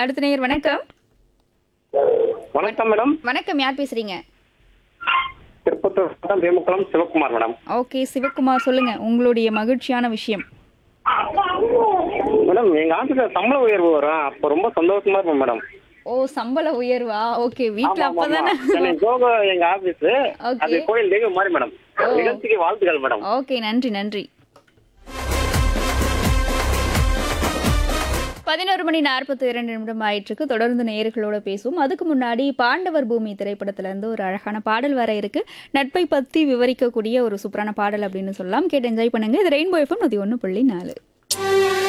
அடுத்த நேயர் வணக்கம் வணக்கம் மேடம் வணக்கம் யார் பேசுறீங்க திருப்பத்தூர் மாவட்டம் வேமுக்குளம் சிவகுமார் மேடம் ஓகே சிவகுமார் சொல்லுங்க உங்களுடைய மகிழ்ச்சியான விஷயம் மேடம் எங்க ஆபீஸ்ல சம்பள உயர்வு வரும் அப்ப ரொம்ப சந்தோஷமா இருக்கும் மேடம் ஓ சம்பள உயர்வா ஓகே வீட்ல ஆமா, ஆமா, அப்பதானே ஆமா. எனக்கு ஜோகோ எங்க ஆபீஸ் Okay. அது கோயில் தெய்வம் மாதிரி மேடம் ஓ. நிகழ்ச்சிக்கு வாழ்த்துக்கள் மேடம் ஓகே நன்றி நன்றி பதினோரு மணி நாற்பத்தி இரண்டு நிமிடம் ஆயிட்டிருக்கு தொடர்ந்து நேயர்களோட பேசுவோம் அதுக்கு முன்னாடி பாண்டவர் பூமி திரைப்படத்துல இருந்து ஒரு அழகான பாடல் வர இருக்கு நட்பை பத்தி விவரிக்கக்கூடிய ஒரு சூப்பரான பாடல் அப்படின்னு சொல்லலாம் கேட்டு என்ஜாய் பண்ணுங்க இது ரெயின்போ எஃப்எம் நூத்தி ஒன்று புள்ளி நாலு